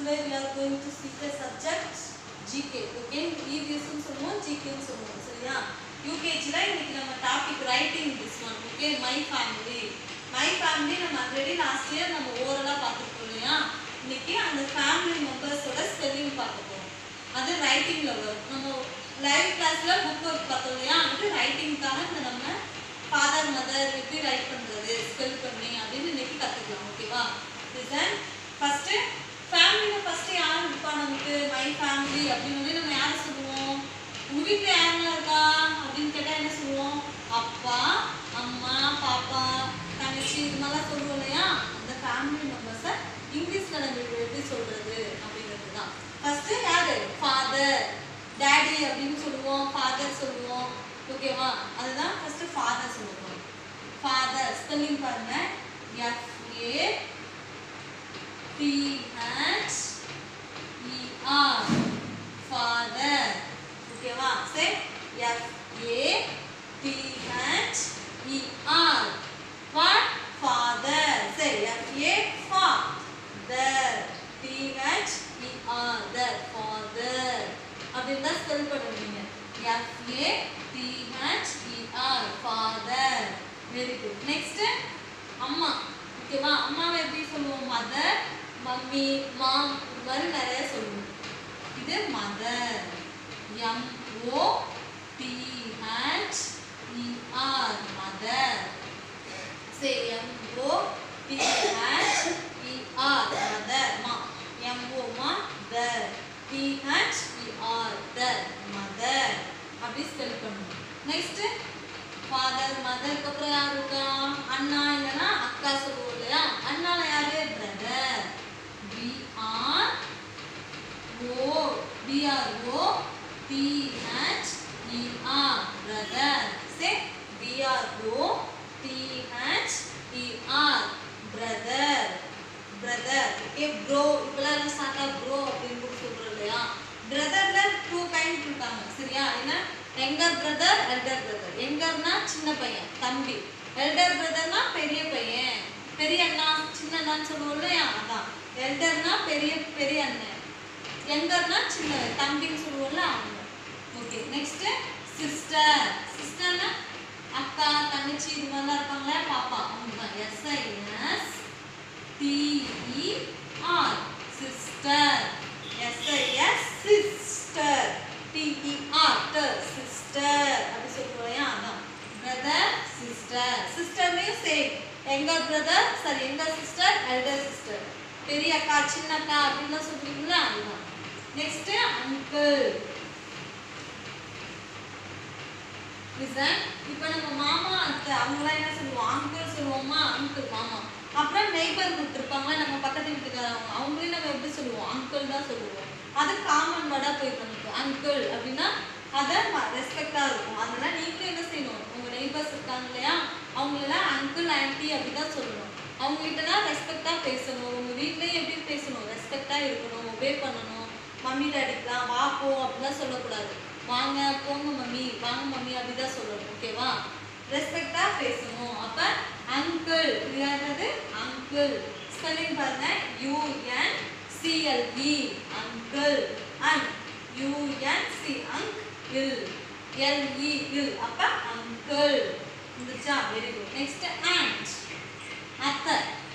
today we are going to see the subject GK okay EVS னு சொல்லுவோம் GK னு சொல்லுவோம் சரியா யூகேஜில இன்னைக்கு நம்ம topic writing this one okay my family my family நம்ம ஆல்ரெடி லாஸ்ட் இயர் நம்ம ஓரலா பார்த்துருக்கோம் இல்லையா இன்னைக்கு அந்த ஃபேமிலி மெம்பர்ஸோட ஸ்பெல்லிங் பார்க்க போறோம் அது ரைட்டிங்ல வரும் நம்ம லைவ் கிளாஸ்ல புக் ஒர்க் பார்த்தோம் இல்லையா அது ரைட்டிங்காக இந்த நம்ம ஃபாதர் மதர் எப்படி ரைட் பண்றது ஸ்பெல் பண்ணி அப்படின்னு இன்னைக்கு கத்துக்கலாம் ஓகேவா லிசன் ஃபர்ஸ்ட் ஃபேமிலில ஃபர்ஸ்ட் யார் இருப்பா நமக்கு மை ஃபேமிலி அப்படின்னு வந்து நம்ம யாரை சொல்லுவோம் உங்க வீட்ல யாரெல்லாம் இருக்கா அப்படின்னு கேட்டா என்ன சொல்லுவோம் அப்பா அம்மா பாப்பா தங்கச்சி இது மாதிரிலாம் சொல்லுவோம் இல்லையா அந்த ஃபேமிலி மெம்பர்ஸை இங்கிலீஷ்ல நம்ம இப்ப எப்படி சொல்றது அப்படிங்கிறது தான் ஃபர்ஸ்ட் யாரு ஃபாதர் டேடி அப்படின்னு சொல்லுவோம் ஃபாதர் சொல்லுவோம் ஓகேவா அதுதான் ஃபர்ஸ்ட் ஃபாதர் சொல்லுவோம் ஃபாதர் ஸ்பெல்லிங் பாருங்க F A T H E R father ஓகேவா say F A T H E R what father say F A fa ther T H E R ther father அப்படின்னு தான் spell பண்ணுவீங்க F A T H E R father very good next அம்மா ஓகேவா அம்மாவை எப்படி சொல்லுவோம் mother mummy மாம் இது மாதிரி நிறைய சொல்லுவோம் இது mother M O T H E R mother say M O T H E R mother ma M O ma ther T H E R ther mother அப்படி ஸ்பெல் பண்ணுவோம் நெக்ஸ்ட் ஃபாதர் மதருக்கு அப்புறம் யார் இருக்கா அண்ணா இல்லைன்னா அக்கா சொல்லுவோம் இல்லையா அண்ணால யாரு brother B R O B R O T H E R brother say B R O T H E R brother brother okay bro இப்பெல்லாம் என்ன ஸ்டார்ட் ஆஃப் ப்ரோ அப்படின்னு கூட சொல்றோம் இல்லையா பிரதர்ல டூ கைண்ட் இருக்காங்க சரியா என்ன எங்கர் பிரதர் எல்டர் பிரதர் எங்கர்னா சின்ன பையன் தம்பி எல்டர் பிரதர்னா பெரிய பையன் பெரிய அண்ணா சின்ன அண்ணான்னு சொல்லுவோம் இல்லையா அதான் எல்டர்னா பெரிய பெரிய அண்ணன் எங்கர்னா சின்ன தம்பின்னு சொல்லுவோம்ல அவங்க ஓகே நெக்ஸ்ட் சிஸ்டர் சிஸ்டர்னா அக்கா தங்கச்சி இது மாதிரிலாம் இருப்பாங்களே பாப்பா அவங்க தான் S I S T-E-R sister S-I-S sister T-E-R ter sister அப்படி சொல்லுவோம் இல்லையா அதான் brother sister sisterலையும் சேம் எங்க பிரதர் சாரி எங்க சிஸ்டர் எல்டர் சிஸ்டர் பெரிய அக்கா சின்ன அக்கா அப்படின்லாம் சொல்றீங்களா அதுதான் நெக்ஸ்ட் அங்கிள் லிசன் இப்போ நம்ம மாமா அத்தை அவங்களாம் என்ன சொல்லுவோம் அங்கிள் சொல்லுவோமா அங்கிள் மாமா அப்புறம் நெய்பர் கொடுத்துருப்பாங்க நம்ம பக்கத்து வீட்டுக்காரவங்க அவங்களையும் நம்ம எப்படி சொல்லுவோம் அங்கிள் தான் சொல்லுவோம் அது காமன் வேர்டாக போய் பண்ணிக்கும் அங்கிள் அப்படின்னா அதை ரெஸ்பெக்டாக இருக்கும் அதனால நீங்களும் என்ன செய்யணும் உங்கள் நெய்பர்ஸ் இருக்காங்க இல்லையா அவங்களெல்லாம் அங்கிள் ஆன்ட்டி அப்படி தான் சொல்லணும் அவங்ககிட்டலாம் ரெஸ்பெக்டாக பேசணும் உங்கள் வீட்லேயும் எப்படி பேசணும் ரெஸ்பெக்டாக இருக்கணும் ஒபே பண்ணணும் மம்மி டாடிக்கலாம் வா போ அப்படிலாம் சொல்லக்கூடாது வாங்க போங்க மம்மி வாங்க மம்மி அப்படிதான் சொல்லணும் ஓகேவா ரெஸ்பெக்டா பேசணும் அப்ப அங்கிள் இது யாரது அங்கிள் ஸ்பெல்லிங் பாருங்க U N C L E uncle and U N C unc le L E le அப்ப அங்கிள் இருந்துச்சா வெரி குட் நெக்ஸ்ட் ஆண்ட் அத்தை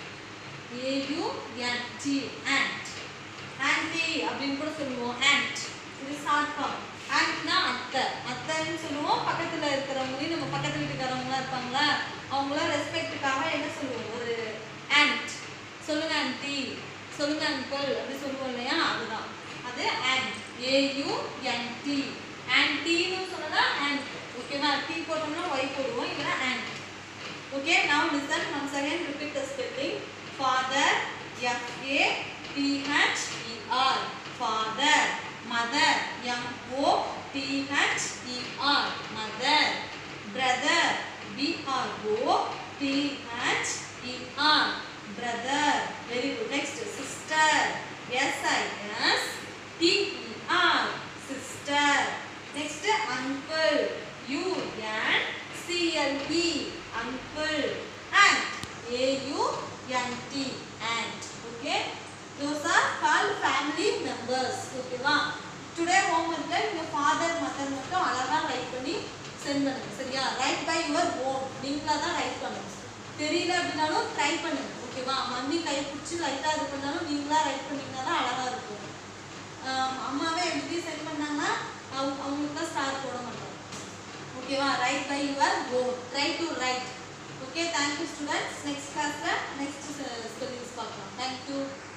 ஏயுஎன்டி ஆண்ட் ஆன்டி அப்படின்னு கூட சொல்லுவோம் ஆண்ட் இது ஷார்ட் ஃபார்ம் ஆண்ட்னா அத்தை அத்தைன்னு சொல்லுவோம் பக்கத்துல இருக்கிறவங்களையும் நம்ம பக்கத்து வீட்டுக்காரவங்களாம் இருப்பாங்களா அவங்களாம் ரெஸ்பெக்ட்டுக்காக என்ன சொல்லுவோம் ஒரு ஆண்ட் சொல்லுங்க ஆன்ட்டி சொல்லுங்க அங்கிள் அப்படி சொல்லுவோம் இல்லையா அதுதான் அது ஆண்ட் ஏயுஎன்டி ஆன்ட்டின்னு சொன்னதா ஆண்ட் ஓகேவா டீ போட்டோம்னா ஒய் போடுவோம் இல்லைன்னா aunt Okay, now listen once again, repeat the spelling. Father, F A T H E R. Father. Mother, M O T H E R. Mother. Brother, B R O T H E R. Brother. Very good. Next, sister. S I S T E R. Sister. Next, uncle. U N C L E. Uncle. Aunt. A U N T. Aunt. Okay. Those are called family members ஓகேவா today ஹோம்ஒர்க்ல நீங்க father mother மட்டும் அழகா right பண்ணி send பண்ணுங்க சரியா right by your own நீங்களா தான் ரைட் பண்ணணும் தெரியல அப்படின்னாலும் ட்ரை பண்ணுங்க ஓகேவா மம்மி கை பிடிச்சி லைட்டாக இது பண்ணாலும் நீங்களா ரைட் பண்ணீங்கன்னா தான் அழகா இருக்கும் ஆம், அம்மாவே எப்படி சென்ட் பண்ணாங்கன்னா அவங்க அவங்களுக்கு தான் ஸ்டார் போட மாட்டோம் ஓகேவா write by your own try to write okay thank you students next கிளாஸில் நெக்ஸ்ட் ஸ்பெல்லிங்ஸ் பார்க்கலாம் தேங்க்யூ